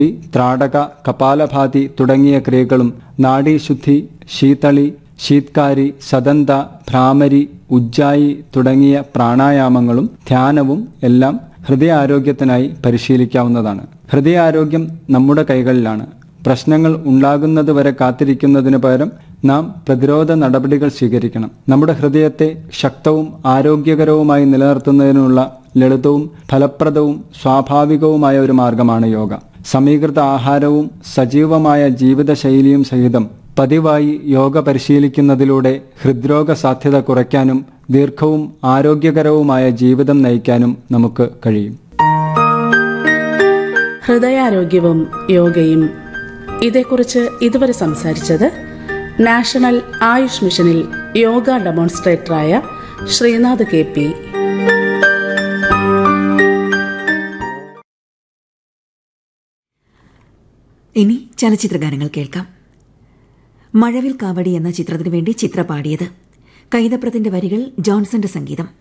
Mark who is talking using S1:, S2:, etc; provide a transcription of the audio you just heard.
S1: ത്രാടക കപാലഭാതി തുടങ്ങിയ ക്രിയകളും നാഡീശുദ്ധി ശീതളി ശീത്കാരി സദന്ത ഭ്രാമരി ഉജ്ജായി തുടങ്ങിയ പ്രാണായാമങ്ങളും ധ്യാനവും എല്ലാം ഹൃദയാരോഗ്യത്തിനായി പരിശീലിക്കാവുന്നതാണ് ഹൃദയാരോഗ്യം നമ്മുടെ കൈകളിലാണ് പ്രശ്നങ്ങൾ ഉണ്ടാകുന്നതുവരെ കാത്തിരിക്കുന്നതിന് പകരം നാം പ്രതിരോധ നടപടികൾ സ്വീകരിക്കണം നമ്മുടെ ഹൃദയത്തെ ശക്തവും ആരോഗ്യകരവുമായി നിലനിർത്തുന്നതിനുള്ള ലളിതവും ഫലപ്രദവും സ്വാഭാവികവുമായ ഒരു മാർഗമാണ് യോഗ സമീകൃത ആഹാരവും സജീവമായ ജീവിതശൈലിയും സഹിതം പതിവായി യോഗ പരിശീലിക്കുന്നതിലൂടെ ഹൃദ്രോഗ സാധ്യത കുറയ്ക്കാനും ദീർഘവും ആരോഗ്യകരവുമായ ജീവിതം നയിക്കാനും നമുക്ക് കഴിയും
S2: ഹൃദയാരോഗ്യവും യോഗയും ഇതേക്കുറിച്ച് ഇതുവരെ സംസാരിച്ചത് നാഷണൽ ആയുഷ് മിഷനിൽ യോഗ ഡെമോൺസ്ട്രേറ്ററായ ശ്രീനാഥ് കെ പി
S3: ഇനി ചലച്ചിത്ര ഗാനങ്ങൾ കേൾക്കാം മഴവിൽ കാവടി എന്ന ചിത്രത്തിനു വേണ്ടി ചിത്ര പാടിയത് കൈതപ്രത്തിന്റെ വരികൾ ജോൺസന്റെ സംഗീതം